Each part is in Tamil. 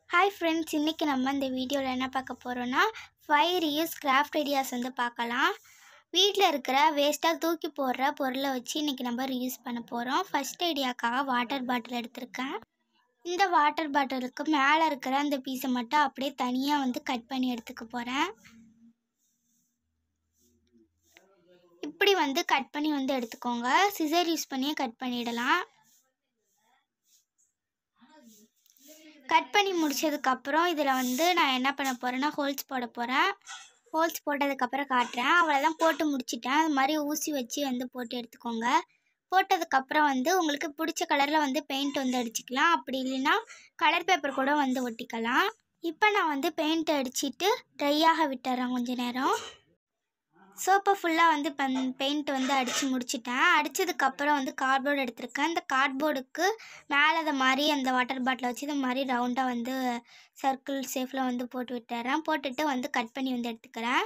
ஹாய் ஃப்ரெண்ட்ஸ் இன்றைக்கி நம்ம இந்த வீடியோவில் என்ன பார்க்க போகிறோன்னா ஃபைவ் ரியூஸ் கிராஃப்ட் ஐடியாஸ் வந்து பார்க்கலாம் வீட்டில் இருக்கிற வேஸ்ட்டாக தூக்கி போடுற பொருளை வச்சு இன்றைக்கி நம்ம ரியூஸ் பண்ண போகிறோம் ஃபஸ்ட் ஐடியாக்காக வாட்டர் பாட்டில் எடுத்திருக்கேன் இந்த வாட்டர் பாட்டிலுக்கு மேலே இருக்கிற அந்த பீஸை மட்டும் அப்படியே தனியாக வந்து கட் பண்ணி எடுத்துக்க போகிறேன் இப்படி வந்து கட் பண்ணி வந்து எடுத்துக்கோங்க சிசர் யூஸ் பண்ணியே கட் பண்ணிடலாம் கட் பண்ணி முடிச்சதுக்கப்புறம் இதில் வந்து நான் என்ன பண்ண போகிறேன்னா ஹோல்ஸ் போட போகிறேன் ஹோல்ஸ் போட்டதுக்கப்புறம் காட்டுறேன் அவ்வளோதான் போட்டு முடிச்சிட்டேன் அது மாதிரி ஊசி வச்சு வந்து போட்டு எடுத்துக்கோங்க போட்டதுக்கப்புறம் வந்து உங்களுக்கு பிடிச்ச கலரில் வந்து பெயிண்ட் வந்து அடிச்சுக்கலாம் அப்படி இல்லைன்னா கலர் பேப்பர் கூட வந்து ஒட்டிக்கலாம் இப்போ நான் வந்து பெயிண்ட் அடிச்சிட்டு ட்ரையாக விட்டுறேன் கொஞ்ச நேரம் சோப்பை ஃபுல்லாக வந்து பன் பெயிண்ட் வந்து அடித்து முடிச்சிட்டேன் அடித்ததுக்கப்புறம் வந்து கார்ட்போர்டு எடுத்திருக்கேன் இந்த கார்ட்போர்டுக்கு மேலே இந்த மாதிரி அந்த வாட்டர் பாட்டிலை வச்சு இந்த மாதிரி ரவுண்டாக வந்து சர்க்கிள் ஷேஃபில் வந்து போட்டு விட்டுறேன் போட்டுட்டு வந்து கட் பண்ணி வந்து எடுத்துக்கிறேன்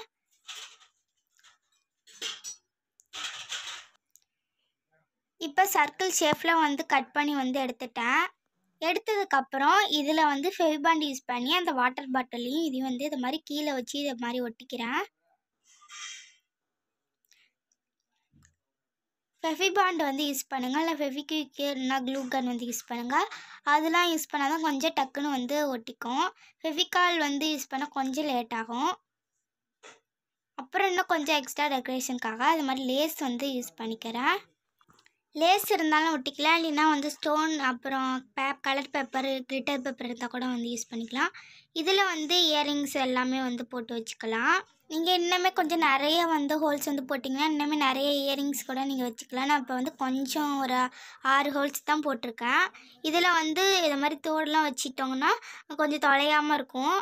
இப்போ சர்க்கிள் ஷேஃபில் வந்து கட் பண்ணி வந்து எடுத்துட்டேன் எடுத்ததுக்கப்புறம் இதில் வந்து ஃபெவிபாண்ட் யூஸ் பண்ணி அந்த வாட்டர் பாட்டிலையும் இதையும் வந்து இது மாதிரி கீழே வச்சு இதை மாதிரி ஒட்டிக்கிறேன் ஃபெவிபாண்ட் வந்து யூஸ் பண்ணுங்கள் இல்லை ஃபெவிக்விக் இல்லைனா க்ளூ கன் வந்து யூஸ் பண்ணுங்கள் அதெல்லாம் யூஸ் பண்ணால் தான் கொஞ்சம் டக்குன்னு வந்து ஒட்டிக்கும் ஃபெவிகால் வந்து யூஸ் பண்ண கொஞ்சம் லேட் ஆகும் அப்புறம் இன்னும் கொஞ்சம் எக்ஸ்ட்ரா டெக்கரேஷனுக்காக அது மாதிரி லேஸ் வந்து யூஸ் பண்ணிக்கிறேன் லேஸ் இருந்தாலும் ஒட்டிக்கலாம் இல்லைன்னா வந்து ஸ்டோன் அப்புறம் பே கலர் பேப்பர் கிளிட்டர் பேப்பர் இருந்தால் கூட வந்து யூஸ் பண்ணிக்கலாம் இதில் வந்து இயரிங்ஸ் எல்லாமே வந்து போட்டு வச்சுக்கலாம் நீங்கள் இன்னுமே கொஞ்சம் நிறைய வந்து ஹோல்ஸ் வந்து போட்டிங்கன்னா இன்னுமே நிறைய இயரிங்ஸ் கூட நீங்கள் வச்சுக்கலாம் நான் இப்போ வந்து கொஞ்சம் ஒரு ஆறு ஹோல்ஸ் தான் போட்டிருக்கேன் இதில் வந்து இது மாதிரி தோடெலாம் வச்சிட்டோங்கன்னா கொஞ்சம் தொலையாமல் இருக்கும்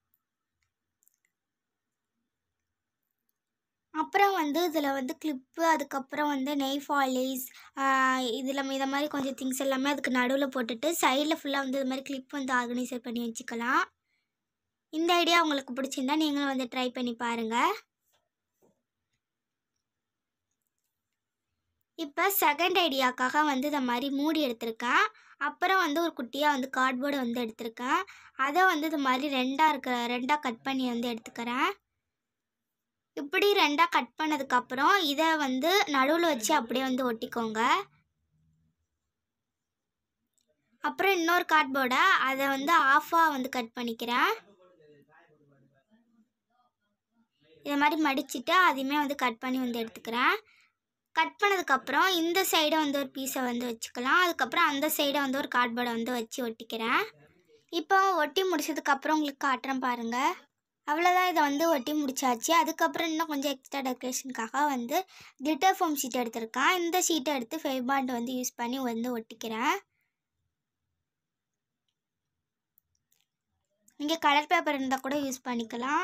அப்புறம் வந்து இதில் வந்து கிளிப்பு அதுக்கப்புறம் வந்து நெய் ஃபாலிஸ் இதில் இதை மாதிரி கொஞ்சம் திங்ஸ் எல்லாமே அதுக்கு நடுவில் போட்டுட்டு சைடில் ஃபுல்லாக வந்து இது மாதிரி கிளிப் வந்து ஆர்கனைசர் பண்ணி வச்சுக்கலாம் இந்த ஐடியா உங்களுக்கு பிடிச்சிருந்தா நீங்களும் வந்து ட்ரை பண்ணி பாருங்கள் இப்போ செகண்ட் ஐடியாக்காக வந்து இந்த மாதிரி மூடி எடுத்திருக்கேன் அப்புறம் வந்து ஒரு குட்டியாக வந்து கார்ட்போர்டு வந்து எடுத்திருக்கேன் அதை வந்து இது மாதிரி ரெண்டாக இருக்கிற ரெண்டாக கட் பண்ணி வந்து எடுத்துக்கிறேன் இப்படி ரெண்டாக கட் பண்ணதுக்கப்புறம் இதை வந்து நடுவில் வச்சு அப்படியே வந்து ஒட்டிக்கோங்க அப்புறம் இன்னொரு கார்ட்போர்டை அதை வந்து ஆஃபாக வந்து கட் பண்ணிக்கிறேன் இதை மாதிரி மடிச்சுட்டு அதையுமே வந்து கட் பண்ணி வந்து எடுத்துக்கிறேன் கட் பண்ணதுக்கப்புறம் இந்த சைடை வந்து ஒரு பீஸை வந்து வச்சுக்கலாம் அதுக்கப்புறம் அந்த சைடை வந்து ஒரு கார்ட்போர்டை வந்து வச்சு ஒட்டிக்கிறேன் இப்போ ஒட்டி முடிச்சதுக்கப்புறம் உங்களுக்கு காட்டுறேன் பாருங்கள் அவ்வளோதான் இதை வந்து ஒட்டி முடிச்சாச்சு அதுக்கப்புறம் இன்னும் கொஞ்சம் எக்ஸ்ட்ரா டெக்கரேஷனுக்காக வந்து கிளிட்டர் ஃபோம் ஷீட் எடுத்திருக்கேன் இந்த ஷீட்டை எடுத்து ஃபெய்பாண்ட் வந்து யூஸ் பண்ணி வந்து ஒட்டிக்கிறேன் நீங்கள் கலர் பேப்பர் இருந்தால் கூட யூஸ் பண்ணிக்கலாம்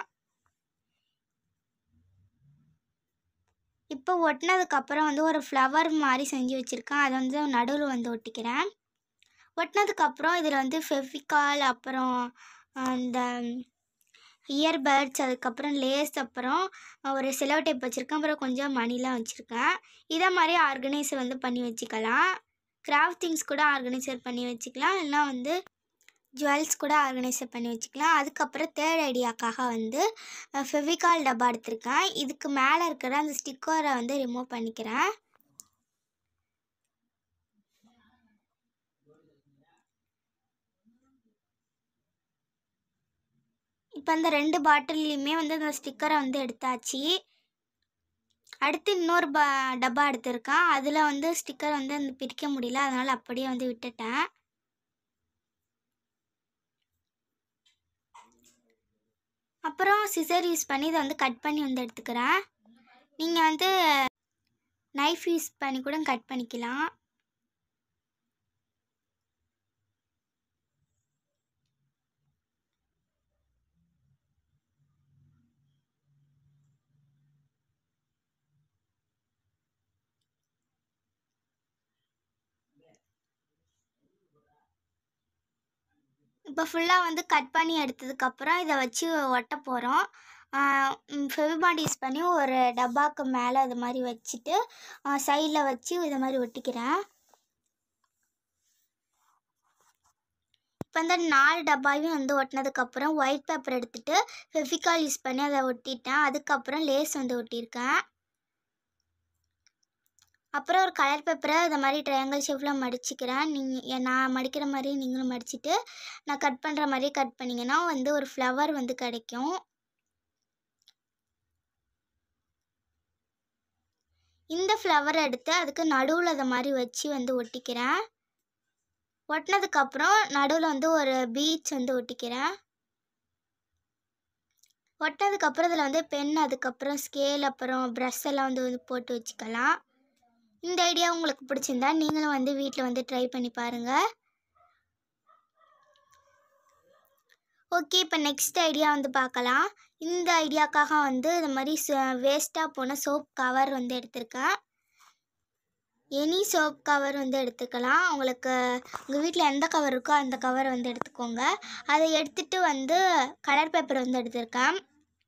இப்போ ஒட்டினதுக்கப்புறம் வந்து ஒரு ஃப்ளவர் மாதிரி செஞ்சு வச்சுருக்கேன் அதை வந்து நடுவில் வந்து ஒட்டிக்கிறேன் ஒட்டினதுக்கப்புறம் இதில் வந்து ஃபெவிகால் அப்புறம் இந்த இயர்பட்ஸ் அதுக்கப்புறம் லேஸ் அப்புறம் ஒரு செலவு டைப் வச்சுருக்கேன் அப்புறம் கொஞ்சம் மணிலாம் வச்சுருக்கேன் இதை மாதிரி ஆர்கனைசர் வந்து பண்ணி வச்சுக்கலாம் கிராஃப்ட் திங்ஸ் கூட ஆர்கனைசர் பண்ணி வச்சுக்கலாம் இல்லைனா வந்து ஜுவல்ஸ் கூட ஆர்கனைசர் பண்ணி வச்சுக்கலாம் அதுக்கப்புறம் தேர்ட் ஐடியாக்காக வந்து ஃபெவிகால் டப்பா எடுத்திருக்கேன் இதுக்கு மேலே இருக்கிற அந்த ஸ்டிக்கரை வந்து ரிமூவ் பண்ணிக்கிறேன் இப்போ அந்த ரெண்டு பாட்டில்லையுமே வந்து அந்த ஸ்டிக்கரை வந்து எடுத்தாச்சு அடுத்து இன்னொரு பா டப்பா எடுத்திருக்கேன் அதில் வந்து ஸ்டிக்கர் வந்து அந்த பிரிக்க முடியல அதனால் அப்படியே வந்து விட்டுட்டேன் அப்புறம் சிசர் யூஸ் பண்ணி இதை வந்து கட் பண்ணி வந்து எடுத்துக்கிறேன் நீங்கள் வந்து நைஃப் யூஸ் பண்ணி கூட கட் பண்ணிக்கலாம் இப்போ ஃபுல்லாக வந்து கட் பண்ணி எடுத்ததுக்கப்புறம் இதை வச்சு ஒட்ட போகிறோம் ஃபெவிபாண்ட் யூஸ் பண்ணி ஒரு டப்பாவுக்கு மேலே அது மாதிரி வச்சுட்டு சைடில் வச்சு இதை மாதிரி ஒட்டிக்கிறேன் இப்போ இந்த நாலு டப்பாவையும் வந்து ஒட்டினதுக்கப்புறம் ஒயிட் பேப்பர் எடுத்துகிட்டு ஃபெவிகால் யூஸ் பண்ணி அதை ஒட்டிட்டேன் அதுக்கப்புறம் லேஸ் வந்து ஒட்டியிருக்கேன் அப்புறம் ஒரு கலர் பேப்பரை இந்த மாதிரி ட்ரையாங்கிள் ஷேப்பில் மடிச்சுக்கிறேன் நீங்கள் நான் மடிக்கிற மாதிரி நீங்களும் மடிச்சுட்டு நான் கட் பண்ணுற மாதிரி கட் பண்ணிங்கன்னா வந்து ஒரு ஃப்ளவர் வந்து கிடைக்கும் இந்த ஃப்ளவர் எடுத்து அதுக்கு நடுவில் அதை மாதிரி வச்சு வந்து ஒட்டிக்கிறேன் ஒட்டினதுக்கப்புறம் நடுவில் வந்து ஒரு பீச் வந்து ஒட்டிக்கிறேன் ஒட்டினதுக்கப்புறம் இதில் வந்து பென் அதுக்கப்புறம் ஸ்கேல் அப்புறம் ப்ரஷ் எல்லாம் வந்து வந்து போட்டு வச்சுக்கலாம் இந்த ஐடியா உங்களுக்கு பிடிச்சிருந்தா நீங்களும் வந்து வீட்டில் வந்து ட்ரை பண்ணி பாருங்கள் ஓகே இப்போ நெக்ஸ்ட் ஐடியா வந்து பார்க்கலாம் இந்த ஐடியாக்காக வந்து இந்த மாதிரி வேஸ்ட்டாக போன சோப் கவர் வந்து எடுத்திருக்கேன் எனி சோப் கவர் வந்து எடுத்துக்கலாம் உங்களுக்கு உங்கள் வீட்டில் எந்த கவர் இருக்கோ அந்த கவர் வந்து எடுத்துக்கோங்க அதை எடுத்துகிட்டு வந்து கலர் பேப்பர் வந்து எடுத்திருக்கேன்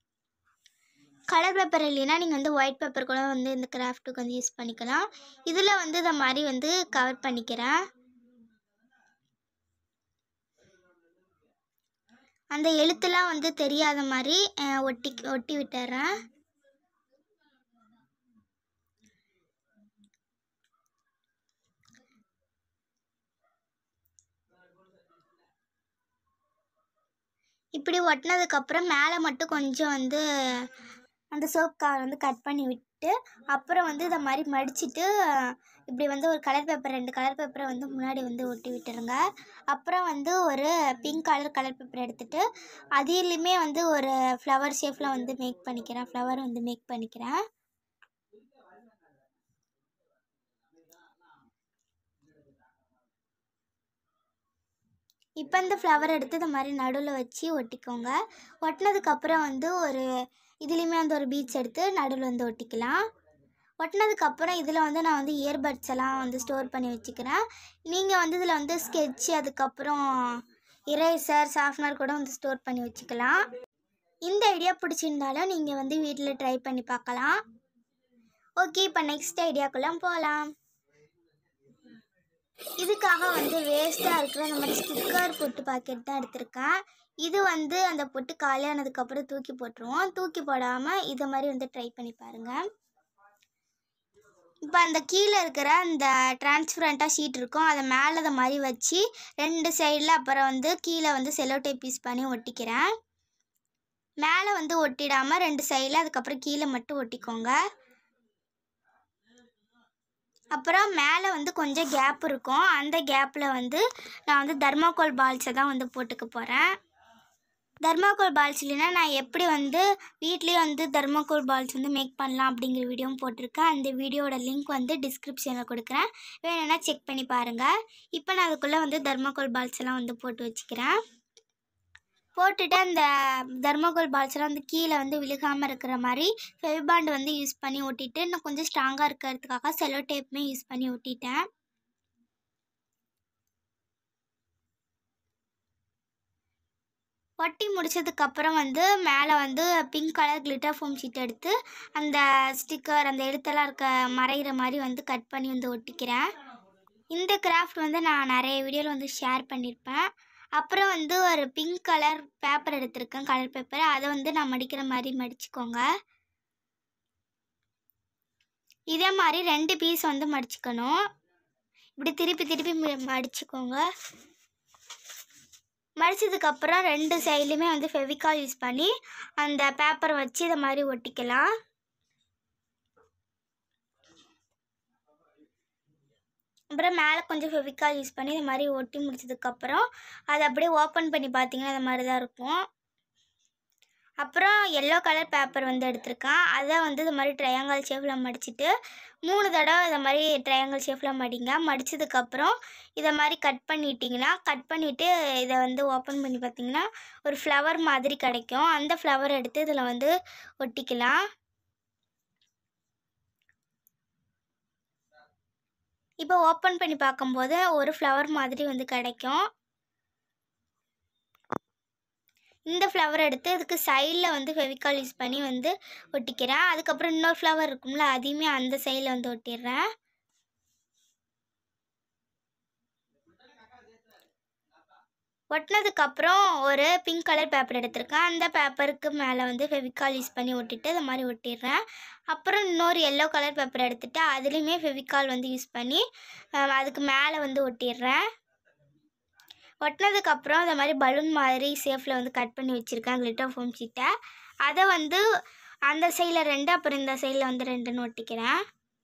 கலர் பேப்பர் இல்லைன்னா நீங்கள் வந்து ஒயிட் பேப்பர் கூட வந்து இந்த கிராஃப்ட்டுக்கு வந்து யூஸ் பண்ணிக்கலாம் இதில் வந்து இந்த மாதிரி வந்து கவர் பண்ணிக்கிறேன் அந்த எழுத்துலாம் வந்து தெரியாத மாதிரி அஹ், ஒட்டி ஒட்டி விட்டுறேன் இப்படி ஒட்டினதுக்கப்புறம் மேலே மட்டும் கொஞ்சம் வந்து அந்த சோப் கவர் வந்து கட் பண்ணி விட்டு அப்புறம் வந்து இதை மாதிரி மடிச்சிட்டு இப்படி வந்து ஒரு கலர் பேப்பர் ரெண்டு கலர் பேப்பரை வந்து முன்னாடி வந்து ஒட்டி விட்டுருங்க அப்புறம் வந்து ஒரு பிங்க் கலர் கலர் பேப்பர் எடுத்துட்டு அதிலையுமே வந்து ஒரு ஃப்ளவர் ஷேப்பில் வந்து மேக் பண்ணிக்கிறேன் ஃப்ளவர் வந்து மேக் பண்ணிக்கிறேன் இப்போ இந்த ஃப்ளவர் எடுத்து இந்த மாதிரி நடுவில் வச்சு ஒட்டிக்கோங்க ஒட்டினதுக்கப்புறம் வந்து ஒரு இதுலேயுமே வந்து ஒரு பீட்ஸ் எடுத்து நடுவில் வந்து ஒட்டிக்கலாம் ஒட்டினதுக்கப்புறம் இதில் வந்து நான் வந்து இயர்பட்ஸ் எல்லாம் வந்து ஸ்டோர் பண்ணி வச்சுக்கிறேன் நீங்கள் வந்து இதில் வந்து ஸ்கெட்ச் அதுக்கப்புறம் இரேசர் சாஃப்ட்னர் கூட வந்து ஸ்டோர் பண்ணி வச்சுக்கலாம் இந்த ஐடியா பிடிச்சிருந்தாலும் நீங்கள் வந்து வீட்டில் ட்ரை பண்ணி பார்க்கலாம் ஓகே இப்போ நெக்ஸ்ட் ஐடியாக்குள்ளே போகலாம் இதுக்காக வந்து வேஸ்ட்டாக இருக்கிற அந்த மாதிரி ஸ்டிக்கர் பொட்டு பாக்கெட் தான் எடுத்திருக்கேன் இது வந்து அந்த பொட்டு காலியானதுக்கப்புறம் தூக்கி போட்டுருவோம் தூக்கி போடாமல் இதை மாதிரி வந்து ட்ரை பண்ணி பாருங்கள் இப்போ அந்த கீழே இருக்கிற அந்த டிரான்ஸ்பரண்ட்டாக ஷீட் இருக்கும் அதை மேலே அதை மாதிரி வச்சு ரெண்டு சைடில் அப்புறம் வந்து கீழே வந்து செலோ டேப் யூஸ் பண்ணி ஒட்டிக்கிறேன் மேலே வந்து ஒட்டிடாமல் ரெண்டு சைடில் அதுக்கப்புறம் கீழே மட்டும் ஒட்டிக்கோங்க அப்புறம் மேலே வந்து கொஞ்சம் கேப் இருக்கும் அந்த கேப்பில் வந்து நான் வந்து தர்மாக்கோல் பால்ஸை தான் வந்து போட்டுக்க போகிறேன் தர்மாக்கோல் பால்ஸ் இல்லைன்னா நான் எப்படி வந்து வீட்லேயே வந்து தர்மாக்கோல் பால்ஸ் வந்து மேக் பண்ணலாம் அப்படிங்கிற வீடியோவும் போட்டிருக்கேன் அந்த வீடியோட லிங்க் வந்து டிஸ்கிரிப்ஷனில் கொடுக்குறேன் வேணும்னா செக் பண்ணி பாருங்கள் இப்போ நான் அதுக்குள்ளே வந்து தர்மாக்கோல் பால்ஸ் எல்லாம் வந்து போட்டு வச்சுக்கிறேன் போட்டுட்டு அந்த தர்மாகோல் பால்ஸ் எல்லாம் வந்து கீழே வந்து விழுகாமல் இருக்கிற மாதிரி ஃபெவிபாண்ட் வந்து யூஸ் பண்ணி ஒட்டிட்டு இன்னும் கொஞ்சம் ஸ்ட்ராங்காக இருக்கிறதுக்காக செலோ டேப்புமே யூஸ் பண்ணி ஒட்டிட்டேன் ஒட்டி முடிச்சதுக்கப்புறம் வந்து மேலே வந்து pink colour glitter foam sheet எடுத்து அந்த ஸ்டிக்கர் அந்த எழுத்தெல்லாம் இருக்க மறைகிற மாதிரி வந்து கட் பண்ணி வந்து ஒட்டிக்கிறேன் இந்த கிராஃப்ட் வந்து நான் நிறைய வீடியோவில் வந்து ஷேர் பண்ணியிருப்பேன் அப்புறம் வந்து ஒரு பிங்க் கலர் பேப்பர் எடுத்திருக்கேன் கலர் பேப்பர் அதை வந்து நான் மடிக்கிற மாதிரி மடிச்சுக்கோங்க இதே மாதிரி ரெண்டு பீஸ் வந்து மடிச்சுக்கணும் இப்படி திருப்பி திருப்பி ம- மடிச்சுக்கோங்க மடிச்சதுக்கப்புறம் ரெண்டு சைட்லையுமே வந்து ஃபெவிகால் யூஸ் பண்ணி அந்த பேப்பரை வச்சு இதை மாதிரி ஒட்டிக்கலாம் அப்புறம் மேலே கொஞ்சம் ஃபெவிகால் யூஸ் பண்ணி இந்த மாதிரி ஒட்டி முடிச்சதுக்கப்புறம் அதை அப்படியே ஓப்பன் பண்ணி பார்த்தீங்கன்னா இந்த மாதிரி தான் இருக்கும் அப்புறம் எல்லோ கலர் பேப்பர் வந்து எடுத்திருக்கேன் அதை வந்து இந்த மாதிரி ட்ரையாங்கல் ஷேப்பில் மடிச்சிட்டு மூணு தடவை இந்த மாதிரி ட்ரையாங்கல் ஷேப்பில் மடிங்க மடிச்சதுக்கப்புறம் இதை மாதிரி கட் பண்ணிட்டீங்கன்னா கட் பண்ணிவிட்டு இதை வந்து ஓப்பன் பண்ணி பார்த்தீங்கன்னா ஒரு ஃப்ளவர் மாதிரி கிடைக்கும் அந்த ஃப்ளவர் எடுத்து இதில் வந்து ஒட்டிக்கலாம் இப்போ ஓப்பன் பண்ணி பார்க்கும்போது ஒரு ஃப்ளவர் மாதிரி வந்து கிடைக்கும் இந்த ஃப்ளவர் எடுத்து இதுக்கு சைடில் வந்து ஃபெவிகால் யூஸ் பண்ணி வந்து ஒட்டிக்கிறேன் அதுக்கப்புறம் இன்னொரு ஃப்ளவர் இருக்கும்ல அதையுமே அந்த சைடில் வந்து ஒட்டிடுறேன் ஒட்டினதுக்கப்புறம் ஒரு பிங்க் கலர் பேப்பர் எடுத்திருக்கேன் அந்த பேப்பருக்கு மேலே வந்து ஃபெவிகால் யூஸ் பண்ணி ஒட்டிட்டு இது மாதிரி ஒட்டிடுறேன் அப்புறம் இன்னொரு எல்லோ கலர் பேப்பர் எடுத்துகிட்டு அதுலேயுமே ஃபெவிகால் வந்து யூஸ் பண்ணி அஹ், அதுக்கு மேலே வந்து ஒட்டிடுறேன் ஒட்டினதுக்கப்புறம் இந்த மாதிரி பலூன் மாதிரி ஷேஃபில் வந்து கட் பண்ணி வச்சுருக்கேன் கிளிட்டர் ஃபோம் ஷீட்டை அதை வந்து அந்த சைடில் ரெண்டு அப்புறம் இந்த சைடில் வந்து ரெண்டுன்னு ஒட்டிக்கிறேன்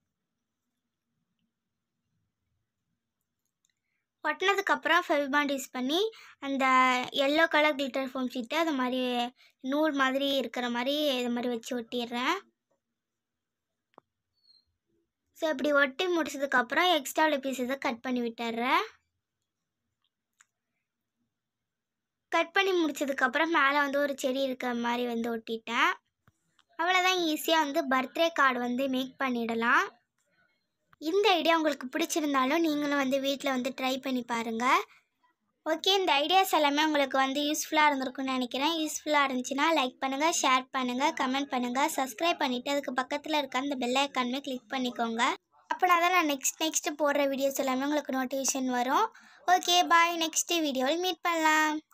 ஒட்டினதுக்கப்புறம் ஃபெவிபாண்ட் யூஸ் பண்ணி அந்த எல்லோ கலர் கிளிட்டர் ஃபோம் ஷீட்டை அது மாதிரி நூல் மாதிரி இருக்கிற மாதிரி இது மாதிரி வச்சு ஒட்டிடுறேன் ஸோ இப்படி ஒட்டி முடிச்சதுக்கப்புறம் எக்ஸ்ட்ரா உள்ள பீஸஸை கட் பண்ணி விட்டுறேன் கட் பண்ணி முடிச்சதுக்கப்புறம் மேலே வந்து ஒரு செடி இருக்கிற மாதிரி வந்து ஒட்டிட்டேன் அவ்வளோதான் ஈஸியாக வந்து பர்த்டே கார்டு வந்து மேக் பண்ணிடலாம் இந்த ஐடியா உங்களுக்கு பிடிச்சிருந்தாலும் நீங்களும் வந்து வீட்டில் வந்து ட்ரை பண்ணி பாருங்கள் ஓகே இந்த ஐடியாஸ் எல்லாமே உங்களுக்கு வந்து யூஸ்ஃபுல்லாக இருந்திருக்கும்னு நினைக்கிறேன் யூஸ்ஃபுல்லாக இருந்துச்சுன்னா லைக் பண்ணுங்கள் ஷேர் பண்ணுங்கள் கமெண்ட் பண்ணுங்கள் சப்ஸ்கிரைப் பண்ணிவிட்டு அதுக்கு பக்கத்தில் இருக்க அந்த பெல் ஐக்கானுமே கிளிக் பண்ணிக்கோங்க அப்படின்னா தான் நான் நெக்ஸ்ட் நெக்ஸ்ட்டு போடுற வீடியோஸ் எல்லாமே உங்களுக்கு நோட்டிஃபிகேஷன் வரும் ஓகே பாய் நெக்ஸ்ட் வீடியோவில் மீட் பண்ணலாம்